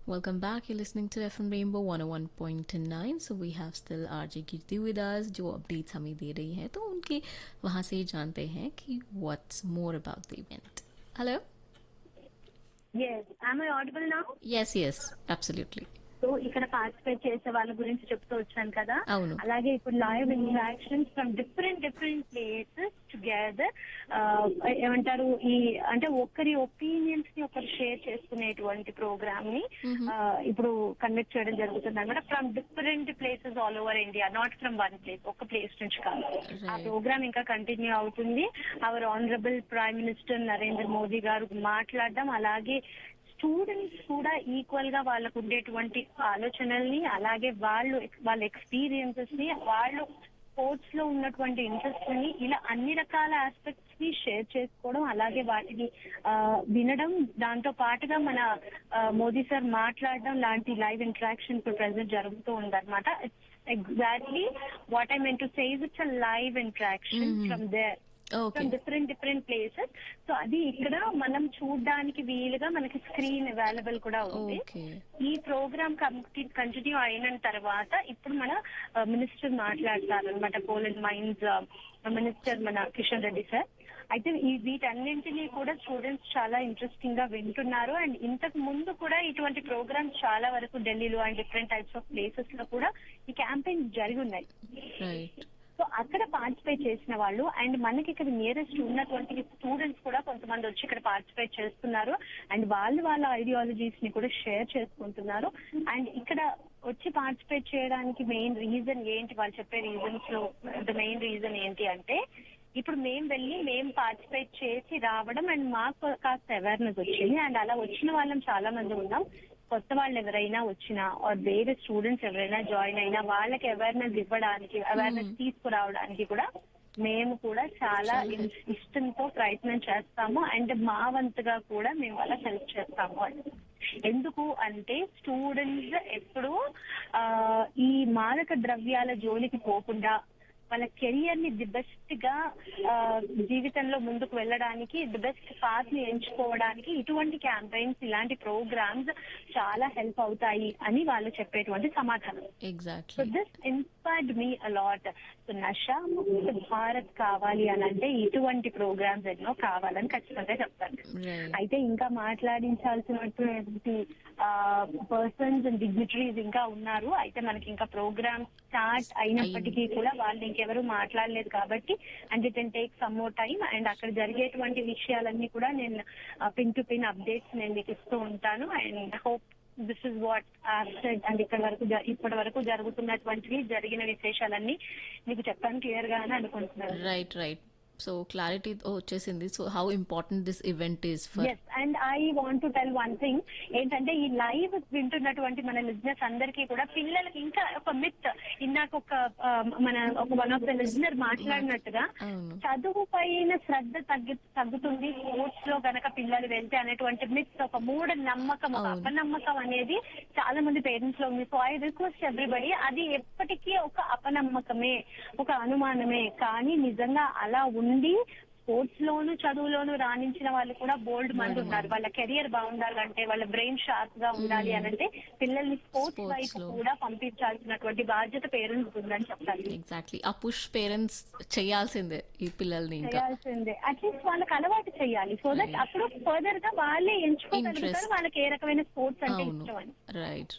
Welcome back. You're listening to FM Rainbow 101.9. So we have still RJ Kirti with us जो updates हमें दे रही है तो उनके वहाँ से जानते हैं कि what's more about the event. Hello? Yes. Am I audible now? Yes, yes, absolutely. So ఇక్కడ పార్టిసిపేట్ చేసే వాళ్ళ గురించి చెప్తూ వచ్చాను కదా అవును. అలాగే ఇప్పుడు live interactions from different different places together ఏమంటారు ఈ అంటే ఒక్కరి ఒపీనియన్స్ ని ఒకరు షేర్ చేసుకునేటువంటి ప్రోగ్రామ్ ని ఆ, ఇప్పుడు కండక్ట్ చేయడం జరుగుతుంది అనమాట from different places all over India not from one place ఒక ప్లేస్ నుంచి కాదు ఆ Right. ప్రోగ్రామ్ ఇంకా కంటిన్యూ అవుతుంది our honourable prime minister Narendra Modi garu మాట్లాడడం అలాగే స్టూడెంట్స్ కూడా ఈక్వల్ గా వాళ్ళకు ఉండేటువంటి ఆలోచనల్ని అలాగే వాళ్ళు వాళ్ళ ఎక్స్పీరియన్సెస్ ని వాళ్ళు స్పోర్ట్స్ లో ఉన్నటువంటి ఇంట్రెస్ట్ ని ఇలా అన్ని రకాల ఆస్పెక్ట్స్ ని షేర్ చేసుకోవడం అలాగే వాటిని ఆ, వినడం దాంతో పాటుగా మన ఆ, మోదీ సార్ మాట్లాడడం లాంటి లైవ్ ఇంటరాక్షన్ ఇప్పుడు ప్రెసెంట్ జరుగుతూ ఉందన్నమాట exactly what I mean to say is it's a live interaction Mhm. From there Okay. From different different places so అది ఇక్కడ మనం చూడడానికి వీలుగా మనకి స్క్రీన్ అవైలబుల్ కూడా ఉంది Okay. ఈ ప్రోగ్రామ్ కంటిన్యూ అయిన తర్వాత ఇప్పుడు మన మినిస్టర్ మాట్లాడతారు అనమాట పోలెండ్ మైన్స్ మినిస్టర్ మన కిషన్ రెడ్డి సార్ అయితే ఈ వీటన్నింటినీ కూడా స్టూడెంట్స్ చాలా ఇంట్రెస్టింగ్ గా వింటున్నారు అండ్ ఇంతకు ముందు కూడా ఇటువంటి ప్రోగ్రామ్స్ చాలా వరకు ఢిల్లీలో and different types of places లో కూడా ఈ క్యాంపెయిన్ జరిగి ఉన్నాయి Right. సో అక్కడ పార్టిసిపేట్ చేసిన వాళ్ళు అండ్ మనకి ఇక్కడ నియరెస్ట్ ఉన్నటువంటి స్టూడెంట్స్ కూడా కొంతమంది వచ్చి ఇక్కడ పార్టిసిపేట్ చేస్తున్నారు అండ్ వాళ్ళు వాళ్ళ ఐడియాలజీస్ ని కూడా షేర్ చేసుకుంటున్నారు అండ్ ఇక్కడ వచ్చి పార్టిసిపేట్ చేయడానికి మెయిన్ రీజన్ ఏంటి వాళ్ళు చెప్పే రీజన్స్ లో ద మెయిన్ రీజన్ ఏంటి అంటే ఇప్పుడు మేము వెళ్ళి మేము పార్టిసిపేట్ చేసి రావడం అండ్ మాకు కాస్త అవేర్నెస్ వచ్చింది అండ్ అలా వచ్చిన వాళ్ళం చాలా మంది ఉన్నాం కొత్త వాళ్ళు ఎవరైనా వచ్చినా ఆర్ వేరే స్టూడెంట్స్ ఎవరైనా జాయిన్ అయినా వాళ్ళకి అవేర్నెస్ ఇవ్వడానికి అవేర్నెస్ తీసుకురావడానికి కూడా మేము కూడా చాలా ఇన్- ఇష్టంతో ప్రయత్నం చేస్తాము అండ్ మా వంతుగా కూడా మేము వాళ్ళకి హెల్ప్ చేస్తాము అని ఎందుకు అంటే స్టూడెంట్స్ ఎప్పుడు ఆ, ఈ మాదక ద్రవ్యాల జోలికి పోకుండా వాళ్ళ కెరియర్ ని ది బెస్ట్ గా ఆ, జీవితంలో ముందుకు వెళ్ళడానికి ది బెస్ట్ పాత్ ని ఎంచుకోవడానికి ఇటువంటి క్యాంపెయిన్స్ ఇలాంటి ప్రోగ్రామ్స్ చాలా హెల్ప్ అవుతాయి అని వాళ్ళు చెప్పేటువంటి సమాధానం so Exactly. This inspired me a lot so Nasha Mukt Bharat కావాలి అని అంటే ఇటువంటి ప్రోగ్రామ్స్ ఎన్నో కావాలని ఖచ్చితంగా చెప్తాను Right. అయితే ఇంకా మాట్లాడించాల్సినటువంటి పర్సన్స్ అండ్ డిగ్నిటరీస్ ఇంకా ఉన్నారు అయితే మనకి ఇంకా ప్రోగ్రామ్ స్టార్ట్ అయినప్పటికీ కూడా వాళ్ళు ఇంకెవరు మాట్లాడలేదు కాబట్టి and it and take some more time and అక్కడ జరిగేటువంటి విషయాలన్నీ కూడా నేను పిన్ టు పిన్ అప్డేట్స్ నేను మీకు ఇస్తూ ఉంటాను and hope this is what and ఇక్కడ వరకు జ- ఇప్పటి వరకు జరుగుతున్నటువంటివి జరిగిన విశేషాలన్నీ మీకు చెప్పాను క్లియర్ గానే అనుకుంటున్నాను Right, right. So clarity వచ్చేసింది so how important this event is for us and I want to tell one thing ఏంటంటే ఈ లైవ్ వింటున్నటువంటి మన లిజినెస్ అందరికీ కూడా పిల్లలకి ఇంకా ఒక మిత్ ఇందాక ఒక ఆ, మన ఒక వన్ ఆఫ్ ద లిజినర్ మాట్లాడినట్టుగా అవును. చదువు పైన శ్రద్ధ తగ్గి తగ్గుతుంది స్పోర్ట్స్ లో గనక పిల్లలు వెళ్తే అనేటువంటి మిత్ ఒక మూఢ నమ్మకం ఒక అవును. అపనమ్మకం అనేది చాలా మంది పేరెంట్స్ లో ఉంది సో ఐ రిక్వెస్ట్ ఎవ్రీబడి అది ఎప్పటికీ ఒక అపనమ్మకమే ఒక అనుమానమే కానీ నిజంగా అలా ఉండి స్పోర్ట్స్ లోను చదువులోను రాణించిన వాళ్ళు కూడా బోల్డ్ మంది ఉన్నారు వాళ్ళ కెరియర్ బాగుండాలంటే వాళ్ళ బ్రెయిన్ షార్ప్ గా ఉండాలి అని అంటే పిల్లల్ని స్పోర్ట్స్ Sports వైపు లో. కూడా పంపించాల్సినటువంటి బాధ్యత పేరెంట్స్ ఉందని చెప్తాను ఎగ్జాక్ట్లీ ఆ పుష్ పేరెంట్స్ చేయాల్సిందే ఈ పిల్లల్ని ఇంకా చేయాల్సిందే అట్లీస్ట్ వాళ్ళకి అలవాటు చేయాలి సో దట్ అప్పుడు ఫర్దర్ గా వాళ్ళే ఎంచుకోగలుగుతారు Interest. వాళ్ళకి ఏ రకమైన స్పోర్ట్స్ అంటే అవును ఇష్టం అని రైట్